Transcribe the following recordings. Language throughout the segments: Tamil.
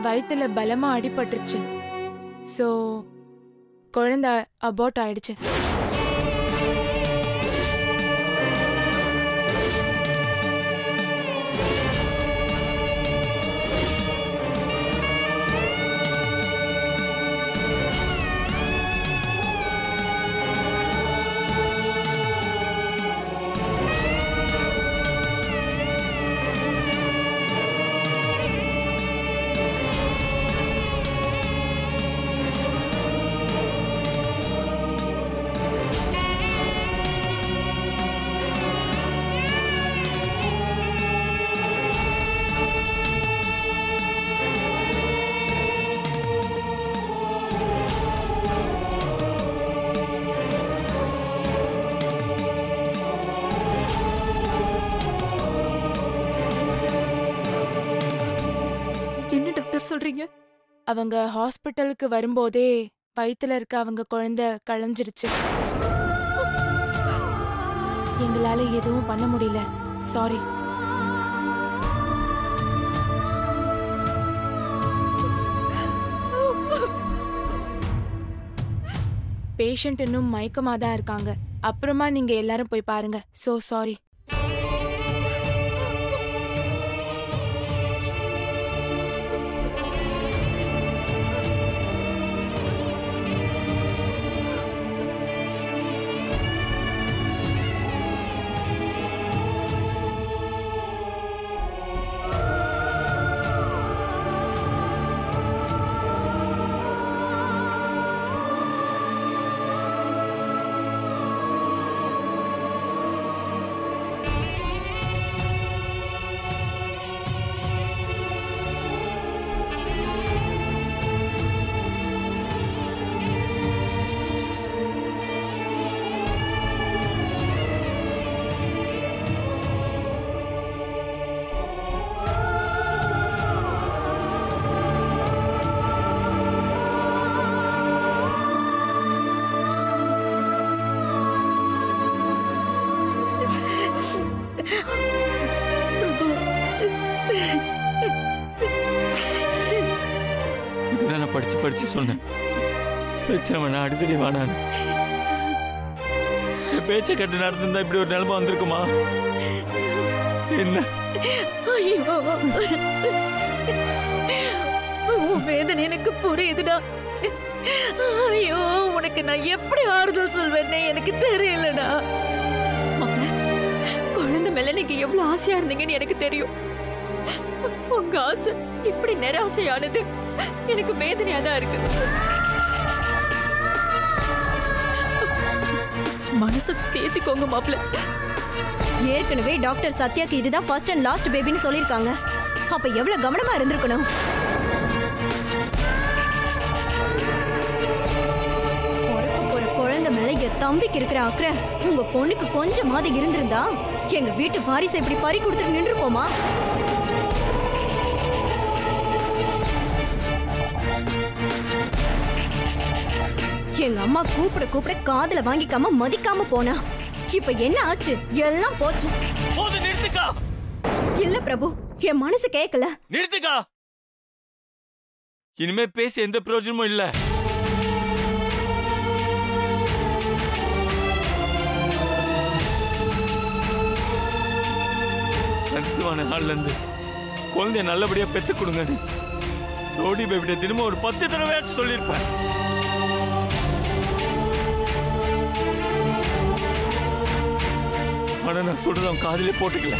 வயித்துல பலமா அடிபட்டுருச்சு ஸோ குழந்தை அபார்ட் ஆயிடுச்சு என்ன டாக்டர் சொல்றீங்க அவங்க ஹாஸ்பிட்டலுக்கு வரும்போதே வயித்துல இருக்க அவங்க குழந்தை களைஞ்சிருச்சு எங்களால எதுவும் பண்ண முடியல சாரி பேஷண்ட் இன்னும் மயக்கமா தான் இருக்காங்க அப்புறமா நீங்க எல்லாரும் போய் பாருங்க சோ சாரி இதுதான் நான் படிச்சு படிச்சு சொன்னேன் பிரச்சனை வேணாம் அடிக்கடி வேணான்னு என் பேச்சை கட்டு நடந்திருந்தா இப்படி ஒரு நிலைமை வந்திருக்குமா என்ன ஐயோ உன் வேதனை எனக்கு புரியுதுடா ஐயோ உனக்கு நான் எப்படி ஆறுதல் சொல்வேன்னு எனக்கு தெரியலடா மாப்ள, குழந்தை மேல நீங்க எவ்வளவு ஆசையா இருந்தீங்கன்னு எனக்கு தெரியும் உங்க ஆசை இப்படி நிராசையானது எனக்கு வேதனையா தான் இருக்கு மனசை தேத்திக்கோங்க மாப்ள ஏற்கனவே டாக்டர் சத்யாக்கு இதுதான் ஃபர்ஸ்ட் அண்ட் லாஸ்ட் பேபின்னு சொல்லியிருக்காங்க அப்ப எவ்வளவு கவனமா இருந்திருக்கணும் பிறக்க போற குழந்தை மேல என் தம்பிக்கு இருக்கிற அக்கறை உங்க பொண்ணுக்கு கொஞ்சமாவது இருந்திருந்தா எங்க வீட்டு வாரிசை இப்படி பறி கொடுத்துட்டு நின்றுப்போமா எங்க அம்மா கூப்பிட கூப்பிட காதுல வாங்கிக்காம மதிக்காம போனா இப்ப என்ன ஆச்சு எல்லாம் போச்சு போது நிறுத்துக்கா இல்ல பிரபு என் மனசு கேட்கல நிறுத்துக்கா இனிமே பேச எந்த பிரயோஜனமும் இல்ல கன்சுவான நாள்ல இருந்து குழந்தைய நல்லபடியா பெத்து கொடுங்கன்னு ரோடி பேபிட்ட தினமும் ஒரு பத்து தடவையாச்சும் சொல்லியிருப்பேன் ஆனா நான் சொல்றது அவன் காதிலே போட்டுக்கல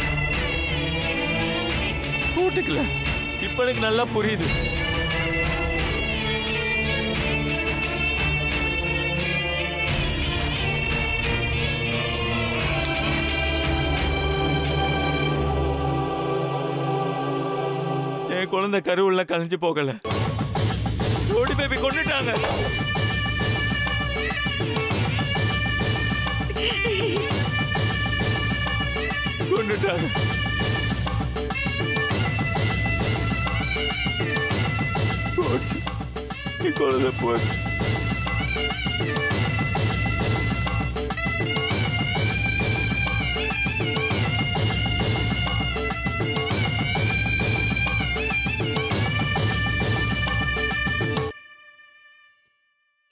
போட்டுக்கல இப்ப எனக்கு நல்லா புரியுது என் குழந்தை கருவுள்ள கலைஞ்சு போகல ஓடி பேபி கொண்டுட்டாங்க கொண்டுட்டாங்க போச்சு என் குழந்தை போச்சு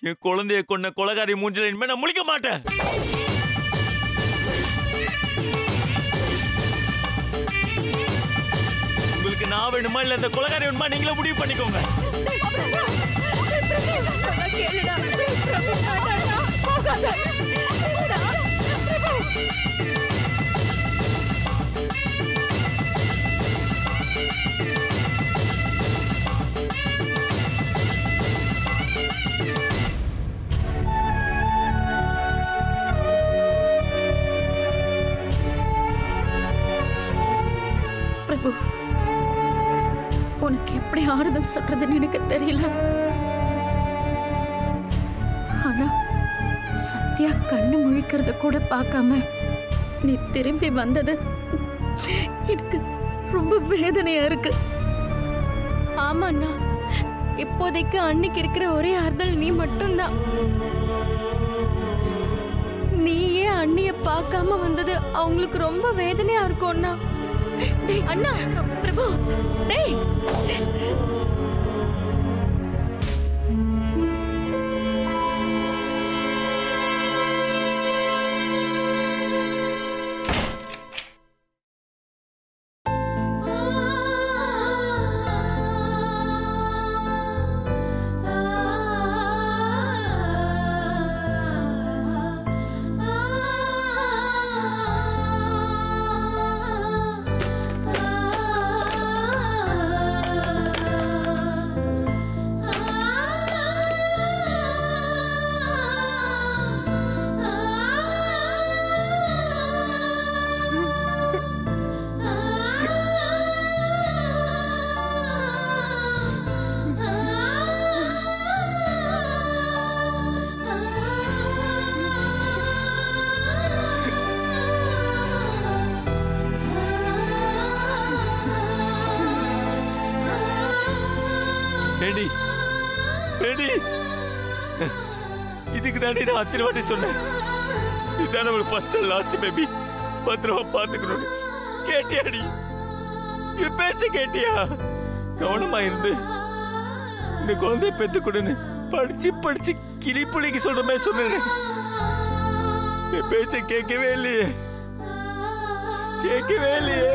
என் குழந்தைய கொண்ட கொலகாரி மூஞ்சில இனிமே நான் முழிக்க மாட்டேன் உங்களுக்கு நான் வேணுமா இல்ல இந்த கொலகாரி வேணுமா நீங்களே முடிவு பண்ணிக்கோங்க கேளுடா பிரபு வேண்டாம்டா. போகாத. பிரபு. பிரபு உனக்கு எப்படி ஆறுதல் சொல்றதுன்னு எனக்கு தெரியல ஆனா சத்யா கண்ணு முழிக்கிறத கூட பார்க்காம நீ திரும்பி வந்தது எனக்கு ரொம்ப வேதனையா இருக்கு ஆமா அண்ணா இப்போதைக்கு அன்னைக்கு இருக்கிற ஒரே ஆறுதல் நீ மட்டும்தான் நீயே அண்ணிய பார்க்காம வந்தது அவங்களுக்கு ரொம்ப வேதனையா இருக்கும் அண்ணா டேய் அண்ணா பிரபு டேய் ஏடி ஏடி இதுக்கு தாண்டி நான் அத்தனை வாட்டி சொன்னேன் இதுதான் நம்ம ஃபர்ஸ்ட் அண்ட் லாஸ்ட் பேபி பத்திரமா பார்த்துக்கணும் கேட்டியாடி என் பேச்ச கேட்டியா கவனமா இருந்து இந்த குழந்தைய பெத்து கொடுன்னு படிச்சு படிச்சு கிளி புள்ளிக்கு சொல்ற மாதிரி சொன்னேன் என் பேச்ச கேட்கவே இல்லையே கேட்கவே இல்லையே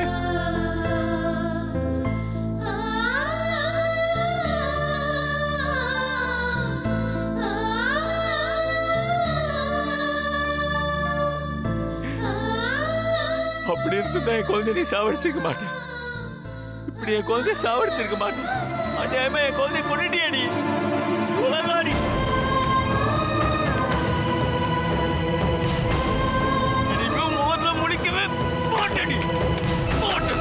அப்படி இருந்துதான் என் குழந்தை நீ சாவடிச்சிருக்க மாட்டேன் இப்படி என் குழந்தை சாவடிச்சிருக்க மாட்டேன் அநியாயமா என் குழந்தை கொண்டுட்டியாடி உலகாடி இனிமே முகத்துல முடிக்கவே மாட்டேடி மாட்டேன்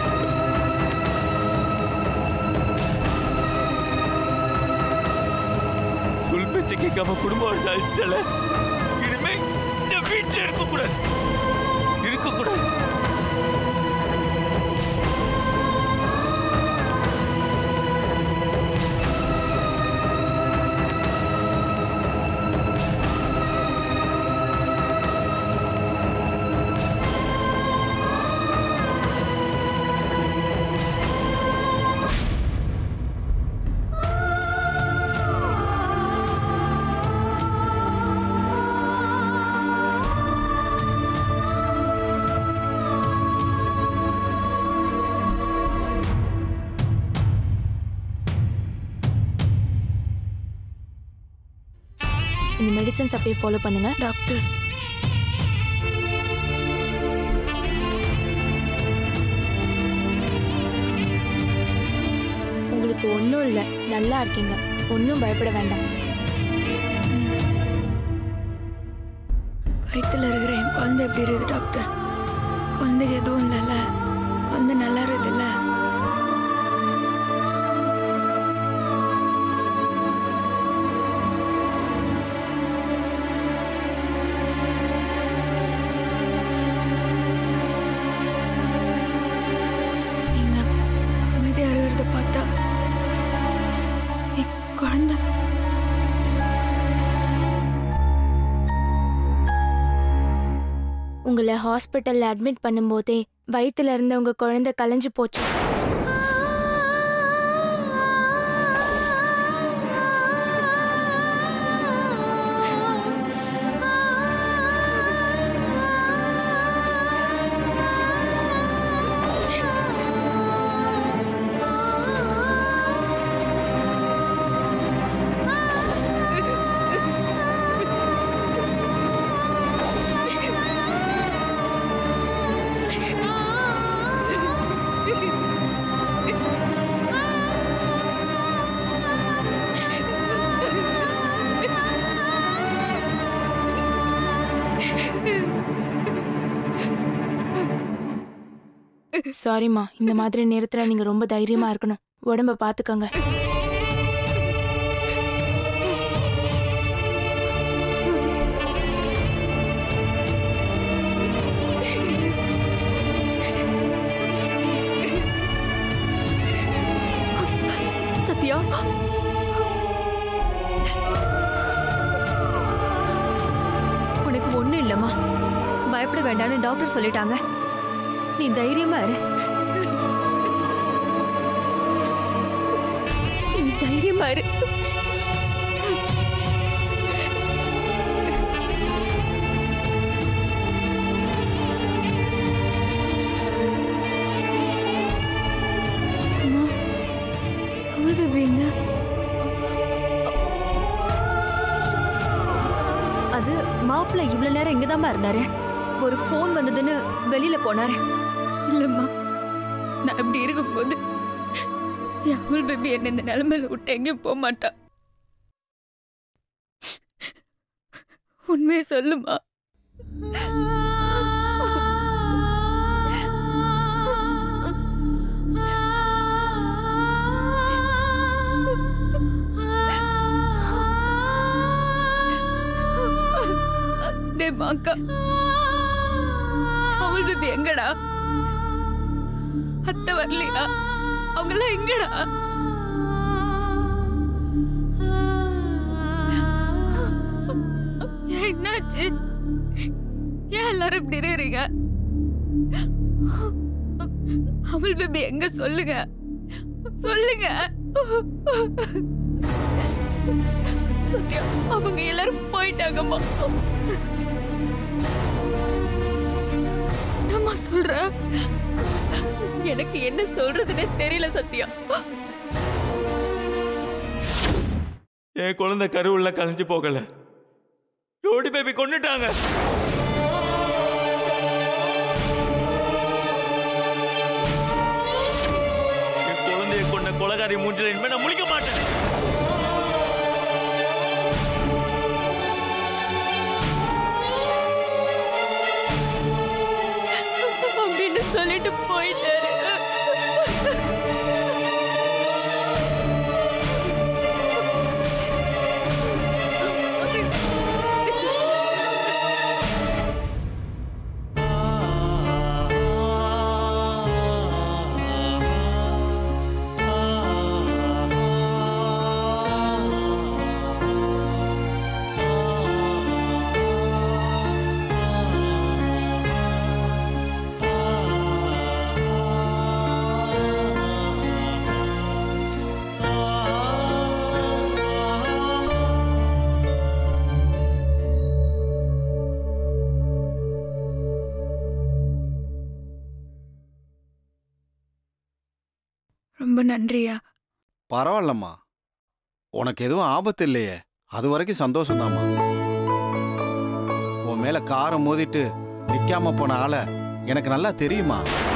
சொல் பேச்சை கேட்காம குடும்பம் சாதிச்சிட்டல இனிமே இந்த வீட்டுல இருக்கக்கூடாது இருக்கக்கூடாது இந்த மெடிசன்ஸ் அப்படியே ஃபாலோ பண்ணுங்க டாக்டர் உங்களுக்கு ஒன்றும் இல்லை நல்லா இருக்கீங்க ஒன்றும் பயப்பட வேண்டாம் வயித்துல இருக்கிற என் குழந்தை எப்படி இருக்குது டாக்டர் குழந்தைக்கு எதுவும் இல்லைல்ல குழந்தை நல்லா இருக்குதுல்ல நீங்க அமைதியா இருக்கிறத பார்த்தா என் குழந்தை உங்களை ஹாஸ்பிட்டல்ல அட்மிட் பண்ணும்போதே வயித்துல இருந்த உங்க குழந்தை கலைஞ்சு போச்சு சாரிம்மா இந்த மாதிரி நேரத்துல நீங்க ரொம்ப தைரியமா இருக்கணும் உடம்ப பாத்துக்கங்க சத்யா உனக்கு ஒண்ணும் இல்லம்மா பயப்பட வேண்டாம்னு டாக்டர் சொல்லிட்டாங்க நீ தைரியமா இரு நீ தைரியமா இரு அம்மா அவள் பேபி எங்க அது மாப்பிள்ளை இவ்வளவு நேரம் இங்கதாம்மா இருந்தாரு ஒரு ஃபோன் வந்ததுன்னு வெளியில போனாரு இல்லம்மா நான் இப்படி இருக்கும்போது என் அவள் பேபி என்ன இந்த நிலைமையில விட்டு எங்கேயும் போக மாட்டா உண்மையை சொல்லுமா டேய் மாக்கா அவள் பேபி எங்கடா அத்தை வரலையா அவங்கெல்லாம் எங்கடா ஏன் என்னாச்சு ஏன் எல்லாரும் இப்படி இருக்கிறீங்க அவள் பேபி எங்க சொல்லுங்க சொல்லுங்க சத்யா அவங்க எல்லாரும் போயிட்டாங்கம்மா என்னம்மா சொல்ற எனக்கு என்ன சொல்றதுன்னே தெரியல சத்யா என் குழந்தை கருவுள்ள கலைஞ்சு போகல ரோடி பேபி கொண்டுட்டாங்க என் குழந்தைய கொண்ட கொலகாரி மூஞ்சில இனிமே நான் முழிக்க மாட்டேன் அப்படின்னு சொல்லிட்டு போயிட்டாரு ரொம்ப நன்றியா பரவாயில்லம்மா உனக்கு எதுவும் ஆபத்து இல்லையே அது வரைக்கும் சந்தோஷம்தாம்மா உன் மேல காரை மோதிட்டு நிக்காம போன ஆளை எனக்கு நல்லா தெரியுமா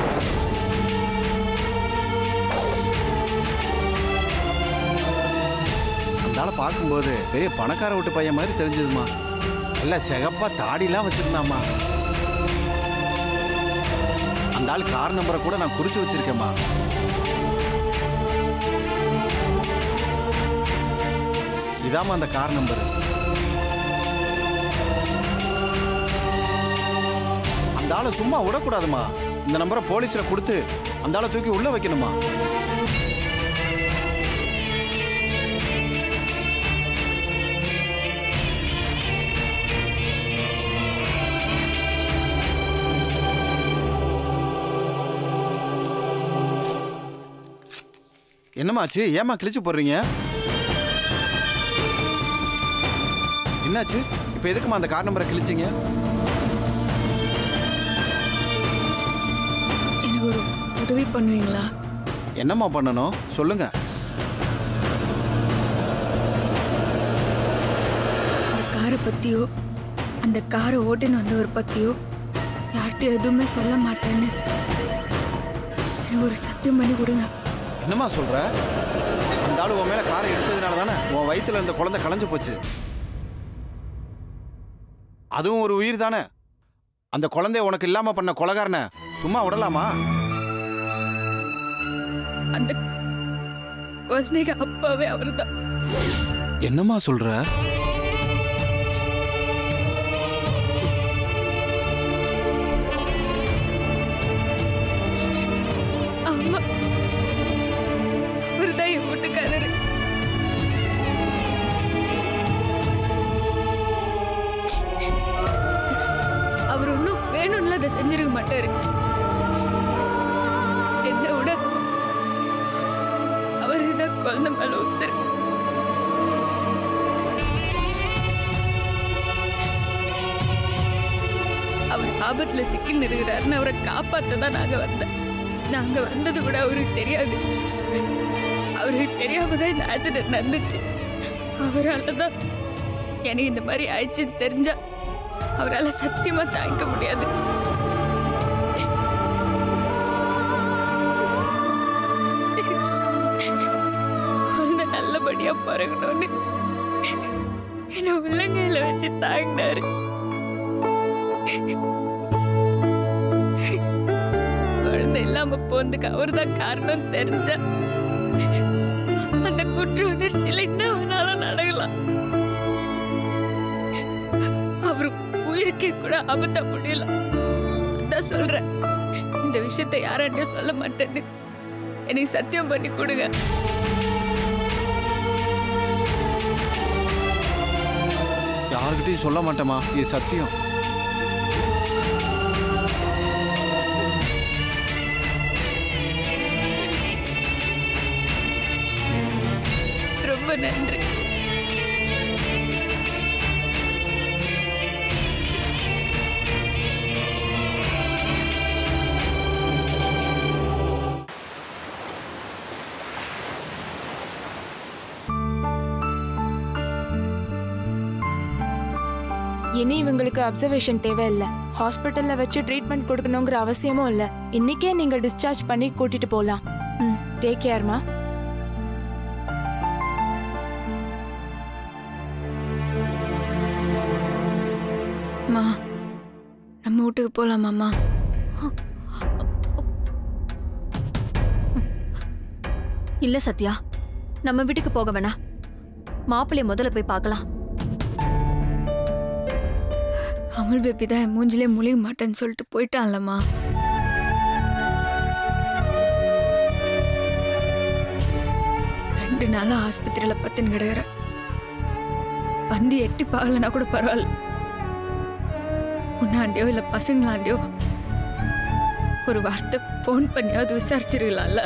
அந்த ஆளை பார்க்கும்போது பெரிய பணக்கார வீட்டு பையன் மாதிரி தெரிஞ்சதுமா இல்ல சிகப்பா தாடிலாம் வச்சிருந்தாம்மா அந்த ஆள் கார் நம்பரை கூட நான் குறிச்சு வச்சிருக்கேம்மா இதாம்மா அந்த கார் நம்பர் அந்த ஆளை சும்மா விடக்கூடாதுமா இந்த நம்பரை போலீஸ்ல கொடுத்து அந்த ஆளை தூக்கி உள்ள வைக்கணுமா என்னமாச்சு ஏமா கிழிச்சு போடுறீங்க என்னாச்சு இப்போ எதுக்குமா அந்த கார் நம்பரை கிழிச்சிங்க எனக்கு ஒரு உதவி பண்ணுவீங்களா என்னம்மா பண்ணணும் சொல்லுங்க அந்த காரை பத்தியோ அந்த காரை ஓட்டின்னு வந்தவர் பத்தியோ யார்கிட்டயும் எதுவுமே சொல்ல மாட்டேன்னு எனக்கு ஒரு சத்தியம் பண்ணி கொடுங்க என்னம்மா சொல்ற அந்த ஆளு உன் மேல காரை இடிச்சதுனால தானே உன் வயித்துல இருந்த குழந்தை கலைஞ்சு போச்சு அதுவும் ஒரு உயிர் தானே அந்த குழந்தைய உனக்கு இல்லாம பண்ண கொலகாரனை சும்மா விடலாமா அந்த குழந்தைங்க அப்பாவே அவர்தான் என்னம்மா சொல்ற ஆமா அவர்தான் என் வீட்டுக்காரரு அவர் ஒன்றும் வேணும்னு அதை செஞ்சிருக்க மாட்டாரு என்னை விட அவர் தான் குழந்தை மேல உசரு அவர் ஆபத்துல சிக்கின்னு இருக்கிறாருன்னு அவரை காப்பாத்த தான் நாங்க வந்தேன் நாங்க வந்தது கூட அவருக்கு தெரியாது அவருக்கு தெரியாம தான் இந்த ஆக்சிடென்ட் நடந்துச்சு அவரால தான் எனக்கு இந்த மாதிரி ஆயிடுச்சுன்னு தெரிஞ்சா அவரால் சத்தியமா தாங்கிக்க முடியாது குழந்தை நல்லபடியா பிறகணும்னு என்ன உள்ளங்கையில வச்சு தாங்கினாரு குழந்தை இல்லாம போனதுக்கு அவர்தான் காரணம் தெரிஞ்சா அந்த குற்ற உணர்ச்சியில என்ன வேணாலும் நடக்கலாம் அவரு உயிருக்கே கூட ஆபத்தா முடியல அதான் சொல்றேன் இந்த விஷயத்தை யார்கிட்டயும் சொல்ல மாட்டேன்னு எனக்கு சத்தியம் பண்ணி கொடுங்க யாருக்கிட்டையும் சொல்ல மாட்டேம்மா இது சத்தியம் ரொம்ப நன்றி இனி இவங்களுக்கு அப்சர்வேஷன் தேவையில்லை ஹாஸ்பிட்டல்ல வச்சு ட்ரீட்மெண்ட் கொடுக்கணுங்கிற அவசியமும் இல்ல இன்னைக்கே நீங்க டிஸ்சார்ஜ் பண்ணி கூட்டிட்டு போலாம் ம் டேக் கேர்மா அம்மா நம்ம வீட்டுக்கு போலாமாம்மா இல்ல சத்யா நம்ம வீட்டுக்கு போக வேணாம் மாப்பிள்ளைய முதல்ல போய் பார்க்கலாம் அமல் பேபி தான் என் மூஞ்சிலே முழிய மாட்டேன்னு சொல்லிட்டு போயிட்டான்லம்மா ரெண்டு நாளா ஆஸ்பத்திரியில பத்துன்னு கிடக்குறேன் வந்து எட்டி பாகலனா கூட பரவாயில்ல உன்னாண்டியோ இல்ல பசங்களாண்டியோ ஒரு வார்த்தை ஃபோன் பண்ணியாவது விசாரிச்சிருக்கலாம்ல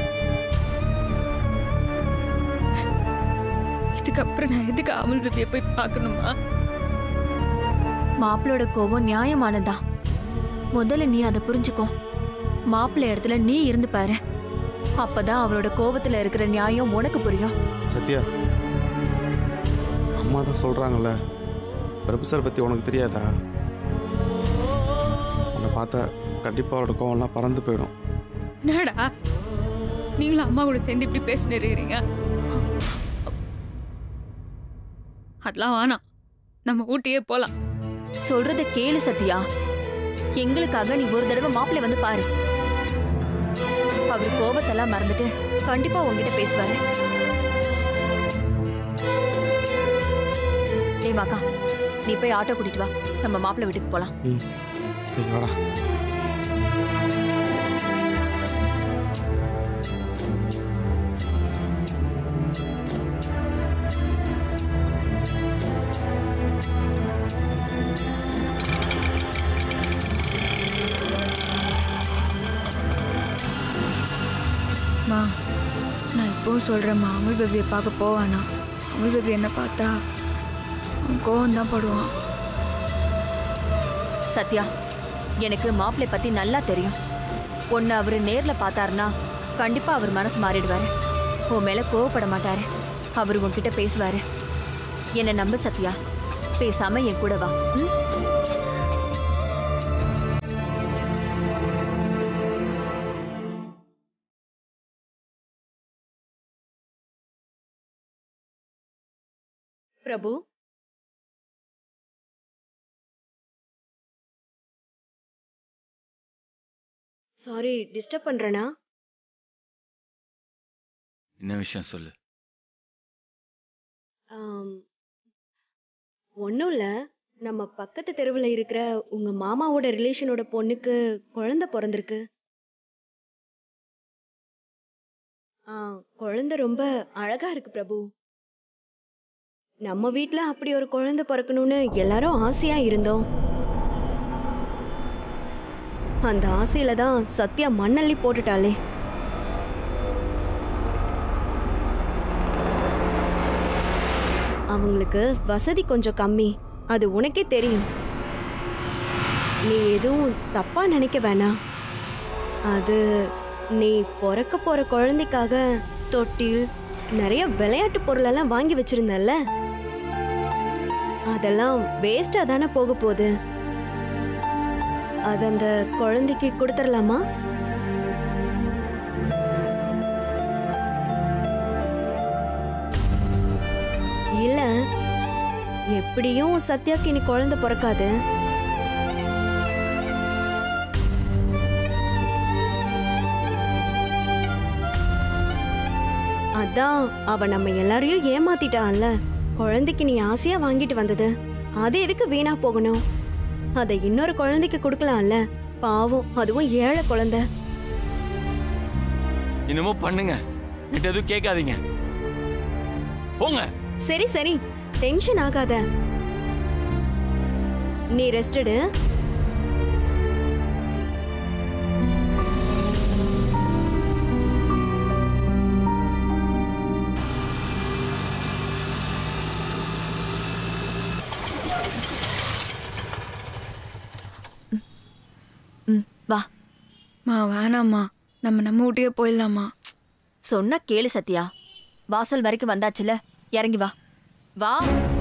இதுக்கப்புறம் நான் எதுக்கு அமல் பேபியை போய் பார்க்கணுமா மாப்பிளோட கோபம் நியாயமானதா முதல்ல நீ அதை புரிஞ்சுக்கோ மாப்பிள்ளை இடத்துல நீ இருந்து பாரு அப்பதான் அவரோட கோபத்துல இருக்கிற நியாயம் உனக்கு புரியும் சத்யா அம்மா தான் சொல்கிறாங்கல்ல பிரபு சார் பற்றி உனக்கு தெரியாதா உன்னை பார்த்தா கண்டிப்பாக அவரோட கோவம்லாம் பறந்து போயிடும் என்னடா நீங்களும் அம்மா கூட சேர்ந்து இப்படி பேசிட்டு இருக்கிறீங்க அதெல்லாம் வேணாம் நம்ம ஊட்டியே போலாம் சொல்றத கேளு சத்யா எங்களுக்காக நீ ஒரு தடவை மாப்பிள்ளை வந்து பாரு அவர் கோபத்தெல்லாம் மறந்துட்டு கண்டிப்பா உன்கிட்ட பேசுவாரு டேய் மாக்கா நீ போய் ஆட்டோ கூட்டிட்டு வா நம்ம மாப்பிள்ளை வீட்டுக்கு போலாம் ம் சரி வாடா மா நான் இப்போவும் சொல்கிறேம்மா அமுல் பேபியை பார்க்க போவானா அமுல் பேபி என்ன பார்த்தா அவன் கோவம் தான் படுவான் சத்யா எனக்கு மாப்பிள்ளை பத்தி நல்லா தெரியும் உன்னை அவரு நேர்ல பார்த்தாருன்னா கண்டிப்பா அவர் மனசு மாறிடுவாரு உன் மேல கோவப்பட மாட்டாரு அவர் உன்கிட்ட பேசுவாரு என்னை நம்பு சத்யா பேசாம என் கூட வா ம்? பிரபு சாரி டிஸ்டர்ப் பண்றேனா என்ன விஷயம் சொல்லு ஒன்றும் இல்லை நம்ம பக்கத்து தெருவில் இருக்கிற உங்க மாமாவோட ரிலேஷனோட பொண்ணுக்கு குழந்தை பிறந்திருக்கு ஆ குழந்தை ரொம்ப அழகா இருக்கு பிரபு நம்ம வீட்ல அப்படி ஒரு குழந்தை பிறக்கணும்னு எல்லாரும் ஆசையா இருந்தோம் அந்த ஆசையில தான் சத்யா மண்ணள்ளி போட்டுட்டாளே அவங்களுக்கு வசதி கொஞ்சம் கம்மி அது உனக்கே தெரியும் நீ எதுவும் தப்பா நினைக்க வேணாம் அது நீ பிறக்க போற குழந்தைக்காக தொட்டில் நிறைய விளையாட்டு பொருளெல்லாம் வாங்கி வச்சிருந்தல்ல அதெல்லாம் வேஸ்டா தானே போக போகுது அது அந்த குழந்தைக்கு கொடுத்துடலாமா இல்ல எப்படியும் சத்யாக்கு இனி குழந்தை பிறக்காது அதான் அவ நம்ம எல்லாரையும் ஏமாத்திட்டான்ல குழந்தைக்கு நீ ஆசையா வாங்கிட்டு வந்தது அது எதுக்கு வீணா போகணும் அதை இன்னொரு குழந்தைக்கு கொடுக்கலாம்ல பாவம் அதுவும் ஏழை குழந்தை என்னமோ பண்ணுங்க என்கிட்ட எதுவும் கேட்காதீங்க போங்க சரி சரி டென்ஷன் ஆகாத நீ ரெஸ்டடு ம் வா மா வேணாம்மா நம்ம நம்ம வீட்டுக்கே போயிடலாமா சொன்னா கேளு சத்யா வாசல் வரைக்கும் வந்தாச்சுல இறங்கி வா வா